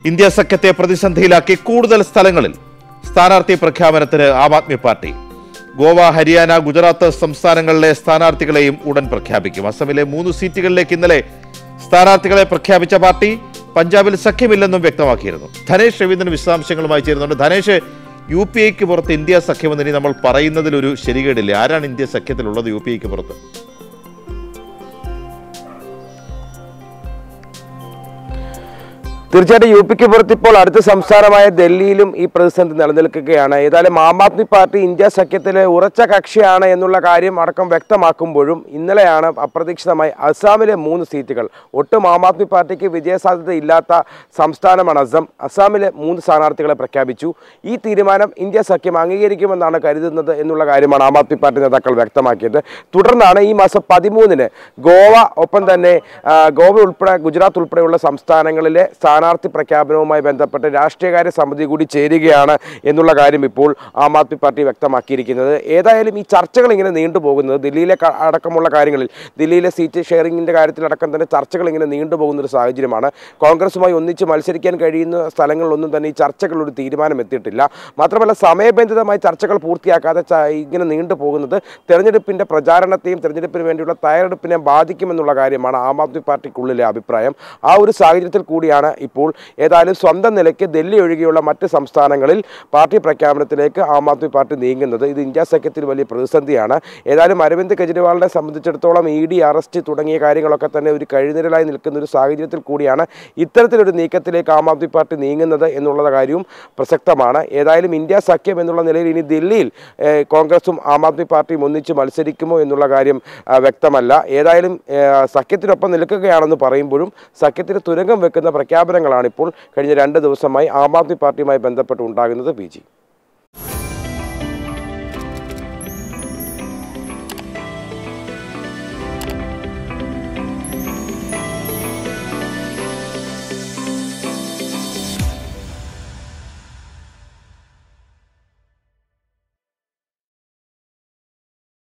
India സഖ്യത്തെ പ്രതിസന്ധിയിലാക്കി കൂടുതൽ സ്ഥലങ്ങളിൽ സ്ഥാനാർത്ഥി പ്രഖ്യാപനത്തിന് ആം ആദ്മി പാർട്ടി ഗോവ ഹരിയാന ഗുജറാത്ത് സംസ്ഥാനങ്ങളിലെ സ്ഥാനാർത്ഥികളെയും ഉടൻ പ്രഖ്യാപിക്കും അസമിലെ മൂന്ന് സീറ്റുകളിലേക്ക് ഇന്നലെ സ്ഥാനാർത്ഥികളെ പ്രഖ്യാപിച്ച പാർട്ടി പഞ്ചാബിൽ സഖ്യമില്ലെന്നും വ്യക്തമാക്കിയിരുന്നു ധനേഷ് രവീന്ദ്രൻ വിശദാംശങ്ങളുമായി ചേരുന്നുണ്ട് ധനേഷ് യു പി ഐക്ക് പുറത്ത് ഇന്ത്യ സഖ്യമെന്ന് ഇനി നമ്മൾ പറയുന്നതിൽ ഒരു ശരികേടില്ല ആരാണ് ഇന്ത്യ സഖ്യത്തിലുള്ളത് യു പി ഐക്ക് പുറത്ത് തീർച്ചയായിട്ടും യു പിക്ക് പുറത്ത് ഇപ്പോൾ അടുത്ത സംസ്ഥാനമായ ഡൽഹിയിലും ഈ പ്രതിസന്ധി നിലനിൽക്കുകയാണ് ഏതായാലും ആം ആദ്മി പാർട്ടി ഇന്ത്യ സഖ്യത്തിലെ ഉറച്ച കക്ഷിയാണ് എന്നുള്ള കാര്യം അടക്കം വ്യക്തമാക്കുമ്പോഴും ഇന്നലെയാണ് അപ്രതീക്ഷിതമായി അസാമിലെ മൂന്ന് സീറ്റുകൾ ഒട്ടും ആം ആദ്മി പാർട്ടിക്ക് വിജയസാധ്യത ഇല്ലാത്ത സംസ്ഥാനമാണ് അസം അസാമിലെ മൂന്ന് സ്ഥാനാർത്ഥികളെ പ്രഖ്യാപിച്ചു ഈ തീരുമാനം ഇന്ത്യ സഖ്യം അംഗീകരിക്കുമെന്നാണ് കരുതുന്നത് എന്നുള്ള കാര്യമാണ് ആം ആദ്മി പാർട്ടി നേതാക്കൾ വ്യക്തമാക്കിയത് തുടർന്നാണ് ഈ മാസം പതിമൂന്നിന് ഗോവ ഒപ്പം തന്നെ ആ, ഗോവ ഉൾപ്പെടെ ഗുജറാത്ത് ഉൾപ്പെടെയുള്ള സംസ്ഥാനങ്ങളിലെ സ്ഥാനാർത്ഥി പ്രഖ്യാപനവുമായി ബന്ധപ്പെട്ട് രാഷ്ട്രീയകാര്യ സമിതി കൂടി ചേരുകയാണ് എന്നുള്ള കാര്യം ഇപ്പോൾ ആം ആദ്മി പാർട്ടി വ്യക്തമാക്കിയിരിക്കുന്നത് ഏതായാലും ഈ ചർച്ചകൾ ഇങ്ങനെ നീണ്ടുപോകുന്നത് ദില്ലിയിലെ ക- അടക്കമുള്ള കാര്യങ്ങളിൽ ദില്ലിയിലെ സീറ്റ് ഷെയറിംഗിൻ്റെ കാര്യത്തിലടക്കം തന്നെ ചർച്ചകൾ ഇങ്ങനെ നീണ്ടുപോകുന്ന ഒരു സാഹചര്യമാണ് കോൺഗ്രസുമായി ഒന്നിച്ച് മത്സരിക്കാൻ കഴിയുന്ന സ്ഥലങ്ങളിലൊന്നും തന്നെ ഈ ചർച്ചകൾ ഒരു തീരുമാനം എത്തിയിട്ടില്ല മാത്രമല്ല സമയബന്ധിതമായി ചർച്ചകൾ പൂർത്തിയാക്കാതെ ച- ഇങ്ങനെ നീണ്ടുപോകുന്നത് തെരഞ്ഞെടുപ്പിൻ്റെ പ്രചാരണത്തെയും തെരഞ്ഞെടുപ്പിന് വേണ്ടിയുള്ള തയ്യാറെടുപ്പിനെ ബാധിക്കുമെന്നുള്ള കാര്യമാണ് ആം ആദ്മി പാർട്ടിക്കുള്ളിലെ അഭിപ്രായം ആ ഒരു സാഹചര്യത്തിൽ കൂടിയാണ് ഇപ്പോൾ ഏതായാലും സ്വന്തം നിലയ്ക്ക് ഡൽഹി ഒഴികെയുള്ള മറ്റ് സംസ്ഥാനങ്ങളിൽ പാർട്ടി പ്രഖ്യാപനത്തിലേക്ക് ആം ആദ്മി പാർട്ടി നീങ്ങുന്നത് ഇത് ഇന്ത്യ സഖ്യത്തിൽ വലിയ പ്രതിസന്ധിയാണ് ഏതായാലും അരവിന്ദ് കെജ്രിവാളിനെ സംബന്ധിച്ചിടത്തോളം ഇ ഡി അറസ്റ്റ് തുടങ്ങിയ കാര്യങ്ങളൊക്കെ തന്നെ ഒരു കഴിനിരലായി നിൽക്കുന്ന ഒരു സാഹചര്യത്തിൽ കൂടിയാണ് ഇത്തരത്തിലൊരു നീക്കത്തിലേക്ക് ആം ആദ്മി പാർട്ടി നീങ്ങുന്നത് എന്നുള്ള കാര്യവും പ്രസക്തമാണ് ഏതായാലും ഇന്ത്യ സഖ്യം എന്നുള്ള നിലയിൽ ഇനി ദില്ലിയിൽ ഏഹ്, കോൺഗ്രസും ആം ആദ്മി പാർട്ടിയും ഒന്നിച്ച് മത്സരിക്കുമോ എന്നുള്ള കാര്യം ആ, വ്യക്തമല്ല ഏതായാലും ഏഹ്, സഖ്യത്തിനൊപ്പം നിൽക്കുകയാണെന്ന് പറയുമ്പോഴും സഖ്യത്തിന് തുരങ്കം വെക്കുന്ന പ്രഖ്യാപനങ്ങളാണ് ഇപ്പോൾ കഴിഞ്ഞ രണ്ട് ദിവസമായി ആം ആദ്മി പാർട്ടിയുമായി ബന്ധപ്പെട്ട് ഉണ്ടാകുന്നത് പി ജി